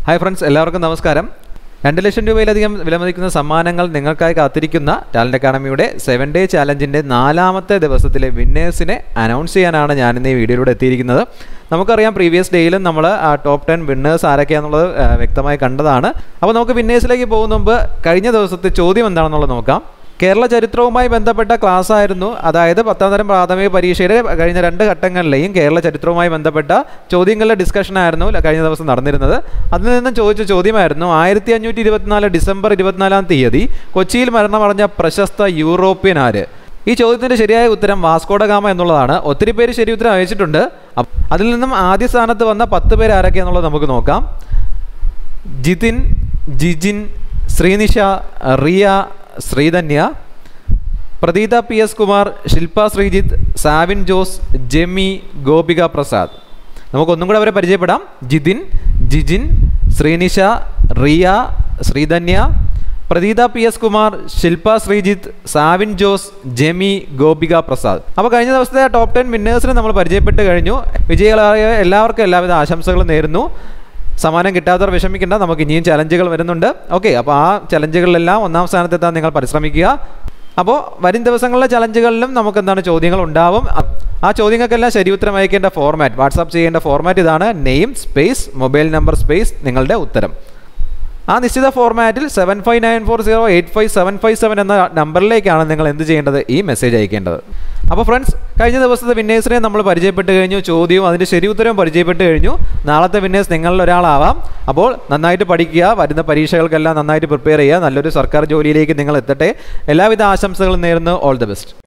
hi friends എല്ലാവർക്കും നമസ്കാരം രണ്ട് ലക്ഷം രൂപയിലധികം വിലമതിക്കുന്ന സമ്മാനങ്ങൾ നിങ്ങൾക്കായി കാത്തിരിക്കുന്ന ടാലൻറ്റ് അക്കാഡമിയുടെ സെവൻ ഡേ ചാലഞ്ചിൻ്റെ നാലാമത്തെ ദിവസത്തിലെ വിന്നേഴ്സിനെ അനൗൺസ് ചെയ്യാനാണ് ഞാനിന്ന് ഈ വീഡിയോയിലൂടെ എത്തിയിരിക്കുന്നത് നമുക്കറിയാം പ്രീവിയസ് ഡേയിലും നമ്മൾ ആ ടോപ്പ് ടെൻ വിന്നേഴ്സ് ആരൊക്കെയാണെന്നുള്ളത് ആ, വ്യക്തമായി കണ്ടതാണ് അപ്പോൾ നമുക്ക് വിന്നേഴ്സിലേക്ക് പോകുന്ന മുമ്പ് കഴിഞ്ഞ ദിവസത്തെ ചോദ്യം എന്താണെന്നുള്ളത് നോക്കാം കേരള ചരിത്രവുമായി ബന്ധപ്പെട്ട ക്ലാസ് ആയിരുന്നു അതായത് പത്താം തരം പ്രാഥമിക പരീക്ഷയുടെ കഴിഞ്ഞ രണ്ട് ഘട്ടങ്ങളിലെയും കേരള ചരിത്രവുമായി ബന്ധപ്പെട്ട ചോദ്യങ്ങളുടെ ഡിസ്കഷൻ ആയിരുന്നു ല- കഴിഞ്ഞ ദിവസം നടന്നിരുന്നത് അതിൽ നിന്നും ചോദിച്ച ചോദ്യമായിരുന്നു ആയിരത്തി അഞ്ഞൂറ്റി ഇരുപത്തിനാല് ഡിസംബർ ഇരുപത്തിനാലാം തീയതി കൊച്ചിയിൽ മരണമടഞ്ഞ പ്രശസ്ത യൂറോപ്യൻ ആര് ഈ ചോദ്യത്തിൻ്റെ ശരിയായ ഉത്തരം വാസ്കോഡ ഗാമ എന്നുള്ളതാണ് ഒത്തിരി പേര് ശരി ഉത്തരം അയച്ചിട്ടുണ്ട് അപ്പ് അതിൽ നിന്നും ആദ്യ സ്ഥാനത്ത് വന്ന പത്ത് പേര് ആരൊക്കെയാണെന്നുള്ളത് നമുക്ക് നോക്കാം ജിതിൻ ജിജിൻ ശ്രീനിഷ റിയ ശ്രീധന്യ പ്രതീത പി എസ് കുമാർ ശില്പ ശ്രീജിത്ത് സാവിൻ ജോസ് ജെമി ഗോപിക പ്രസാദ് നമുക്കൊന്നും കൂടെ അവരെ പരിചയപ്പെടാം ജിതിൻ ജിജിൻ ശ്രീനിഷ റിയ ശ്രീധന്യ പ്രതീത പി എസ് കുമാർ ശില്പ ശ്രീജിത്ത് സാവിൻ ജോസ് ജെമി ഗോപിക പ്രസാദ് അപ്പോൾ കഴിഞ്ഞ ദിവസത്തെ ടോപ്പ് ടെൻ വിന്നേഴ്സിനെ നമ്മൾ പരിചയപ്പെട്ട് കഴിഞ്ഞു വിജയികളായ എല്ലാവർക്കും എല്ലാവിധ ആശംസകളും നേരുന്നു സമ്മാനം കിട്ടാത്തവർ വിഷമിക്കേണ്ട നമുക്ക് ഇനിയും ചലഞ്ചുകൾ വരുന്നുണ്ട് ഓക്കെ അപ്പോൾ ആ ചലഞ്ചുകളിലെല്ലാം ഒന്നാം സ്ഥാനത്തെത്താൻ നിങ്ങൾ പരിശ്രമിക്കുക അപ്പോൾ വരും ദിവസങ്ങളിലെ ചലഞ്ചുകളിലും നമുക്ക് എന്താണ് ചോദ്യങ്ങൾ ഉണ്ടാവും അ- ആ ചോദ്യങ്ങൾക്കെല്ലാം ശരി ഉത്തരം അയക്കേണ്ട ഫോർമാറ്റ് വാട്സാപ്പ് ചെയ്യേണ്ട ഫോർമാറ്റ് ഇതാണ് name space mobile number space നിങ്ങളുടെ ഉത്തരം ആ നിശ്ചിത ഫോർമാറ്റിൽ seven five nine four zero eight five seven five seven എന്ന നമ്പറിലേക്കാണ് നിങ്ങൾ എന്ത് ചെയ്യേണ്ടത് ഈ മെസ്സേജ് അയക്കേണ്ടത് അപ്പോൾ ഫ്രണ്ട്സ് കഴിഞ്ഞ ദിവസത്തെ വിന്നേഴ്സിനെ നമ്മൾ പരിചയപ്പെട്ട് കഴിഞ്ഞു ചോദ്യവും അതിൻ്റെ ശരി ഉത്തരവും പരിചയപ്പെട്ട് കഴിഞ്ഞു നാളത്തെ വിന്നേഴ്സ് നിങ്ങളിൽ ഒരാളാവാം അപ്പോൾ നന്നായിട്ട് പഠിക്കുക വരുന്ന പരീക്ഷകൾക്കെല്ലാം നന്നായിട്ട് പ്രിപ്പയർ ചെയ്യുക നല്ലൊരു സർക്കാർ ജോലിയിലേക്ക് നിങ്ങൾ എത്തട്ടെ എല്ലാവിധ ആശംസകളും നേരുന്നു ഓൾ ദി ബെസ്റ്റ്